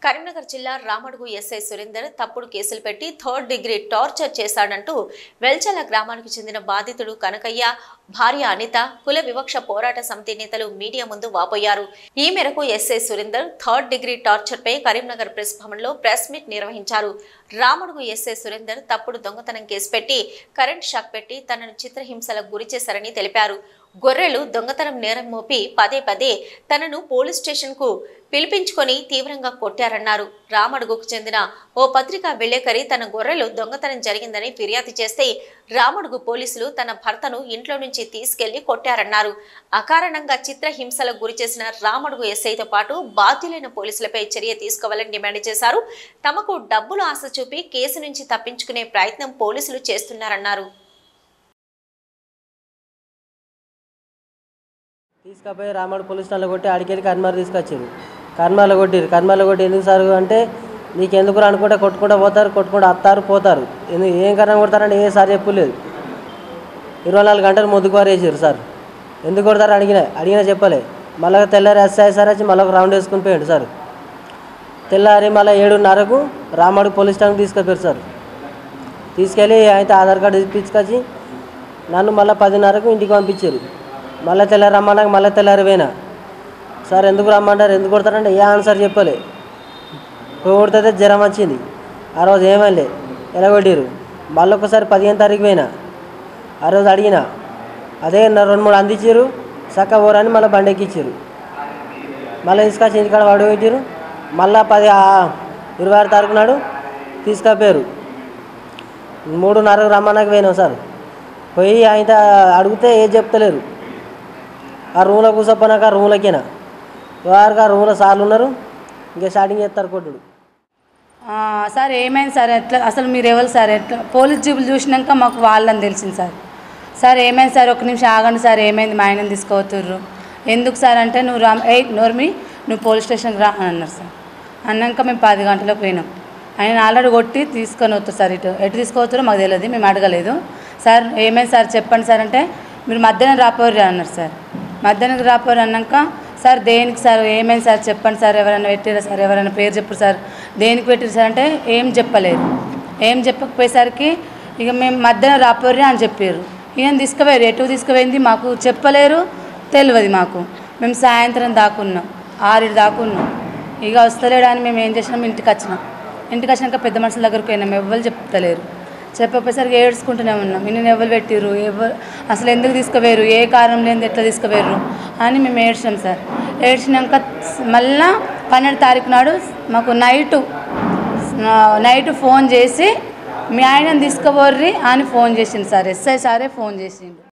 కరీంనగర్ జిల్లా రామడుగు ఎస్ఐ సురేందర్ తప్పుడు కేసులు పెట్టి థర్డ్ డిగ్రీ టార్చర్ చేశాడంటూ వెల్చల గ్రామానికి చెందిన బాధితుడు కనకయ్య భార్య అనిత కుల వివక్ష పోరాట సమితి నేతలు మీడియా ముందు వాపోయారు ఈ మేరకు SI Surender third degree torture పై కరీంనగర్ ప్రెస్ భవన్లో ప్రెస్ మీట్ నిర్వహించారు రామడుగు ఎస్ఐ సురేందర్ తప్పుడు దొంగతనం కేసు పెట్టి కరెంట్ షాక్ పెట్టి తనను చిత్రహింసలకు గురి చేశారని తెలిపారు గొర్రెలు దొంగతనం నేరం మోపి పదే పదే తనను పోలీస్ స్టేషన్కు పిలిపించుకొని తీవ్రంగా కొట్టారన్నారు రామడుగుకు చెందిన ఓ పత్రికా విలేకరి తన గొర్రెలు దొంగతనం జరిగిందని ఫిర్యాదు చేస్తే రామడుగు పోలీసులు తన భర్తను ఇంట్లో నుంచి తీసుకెళ్లి కొట్టారన్నారు అకారణంగా చిత్రహింసలకు గురి చేసిన రామడుగు ఎస్ఐతో పాటు బాధ్యులైన పోలీసులపై చర్య తీసుకోవాలని డిమాండ్ చేశారు తమకు డబ్బులు ఆశ చూపి కేసు నుంచి తప్పించుకునే ప్రయత్నం పోలీసులు చేస్తున్నారన్నారు తీసుకపోయి రామడు పోలీస్ స్టేషన్లో కొట్టి ఆడికెళ్ళి కర్మాలు తీసుకొచ్చారు కర్మాలు కొట్టిరు కర్మాలు కొట్టి ఎందుకు సార్ అంటే నీకు ఎందుకు రా అనుకుంటే కొట్టుకుంటూ పోతారు కొట్టుకుంటూ వస్తారు పోతారు ఎందుకు ఏం కారణం కొడతారంటే ఏ సార్ చెప్పలేదు ఇరవై నాలుగు గంటలు ముద్దుకు వారేసారు సార్ ఎందుకు కొడతారు అడిగిన అడిగినా చెప్పలే మళ్ళీ తెల్లారి ఎస్ఐ సార్ వచ్చి మళ్ళీ ఒక రౌండ్ వేసుకుని పోయాడు సార్ తెల్లారి మళ్ళీ ఏడున్నరకు రామడు పోలీస్ స్టేషన్కి తీసుకెళ్ళారు సార్ తీసుకెళ్ళి అయితే ఆధార్ కార్డు తీసుకొచ్చి నన్ను మళ్ళీ పదిన్నరకు ఇంటికి పంపించారు మళ్ళీ తెల్లారి రమ్మన్నాక మళ్ళీ తెల్లారి పోయినా సార్ ఎందుకు రమ్మంటారు ఎందుకు కొడతారంటే ఏ ఆన్సర్ చెప్పలే కొడితే జ్వరం వచ్చింది ఆ రోజు ఏమలే ఎలా కొట్టిరు మళ్ళీ ఒకసారి పదిహేను తారీఖు పోయినా ఆ రోజు అడిగిన అదే నా రెండు మూడు అందించారు చక్క పోరని మళ్ళీ బండి ఎక్కించారు మళ్ళీ తీసుకొచ్చి ఇంటికాడ వాడు పెట్టారు మళ్ళీ పది ఆ- ఇరవై ఆరు తారీఖు నాడు తీసుకపోయారు మూడున్నరకు రమ్మన్నాక పోయినాం సార్ పోయి ఆయన అడిగితే ఏం చెప్తలేరు ఆ రూమ్లో కూర్చోపోయినాక ఆ రూమ్లోకేనా వారికి ఆ రూమ్లో సార్లు ఉన్నారు ఇంకా స్టార్టింగ్ చేస్తారు కొట్టుడు ఆ, సార్ ఏమైంది సార్ ఎట్లా అసలు మీరు ఎవరు సార్ ఎట్లా పోలీస్ జీబులు చూసినాక మాకు వాళ్ళని తెలిసింది సార్ సార్ ఏమైంది సార్ ఒక నిమిషం ఆగండి సార్ ఏమైంది మా ఆయనని తీసుకోవతుర్రు ఎందుకు సార్ అంటే నువ్వు రా ఏ నోర్మి నువ్వు పోలీస్ స్టేషన్కి రా అని అన్నారు సార్ అన్నాక మేము పది గంటలకు పోయినాం ఆయన ఆల్రెడీ కొట్టి తీసుకొని వస్తారు సార్ ఇటు ఎటు తీసుకోవచ్చారో మాకు తెలియదు మేము అడగలేదు సార్ ఏమైంది సార్ చెప్పండి సార్ అంటే మీరు మధ్యాహ్నం రాపోరు అన్నారు సార్ మధ్యాహ్నం రాపోరు అన్నాక సార్ దేనికి సార్ ఏమైంది సార్ చెప్పండి సార్ ఎవరైనా పెట్టారా సార్ ఎవరైనా పేరు చెప్పు సార్ దేనికి పెట్టారు సార్ అంటే ఏం చెప్పలేదు ఏం చెప్పకపోయేసరికి ఇక మేము మధ్యాహ్నం రాపోర్రి అని చెప్పారు ఈయన తీసుకుపోయారు ఎటు తీసుకుపోయింది మాకు చెప్పలేరు తెలియదు మాకు మేము సాయంత్రం దాకున్నాం ఆరు దాకున్నాం ఇక వస్తలేడని మేము ఏం చేసినాం ఇంటికి వచ్చినాం ఇంటికి వచ్చినాక పెద్ద మనుషుల దగ్గరికి పోయినాం ఎవ్వరు చెప్తలేరు చెప్పకపోయేసరికి ఏడ్చుకుంటూనే ఉన్నాం ఇన్ని ఎవరు పెట్టిర్రు ఎవరు అసలు ఎందుకు తీసుకుపోయారు ఏ కారణం లేని ఎట్లా తీసుకుపోయారు అని మేము ఏడ్చినాం సార్ ఏడ్చినాక మళ్ళా పన్నెండు తారీఖు నాడు మాకు నైటు నైట్ ఫోన్ చేసి మీ ఆయన తీసుకుపోర్రి అని ఫోన్ చేసింది సార్ ఎస్ఐ సారే ఫోన్ చేసిండు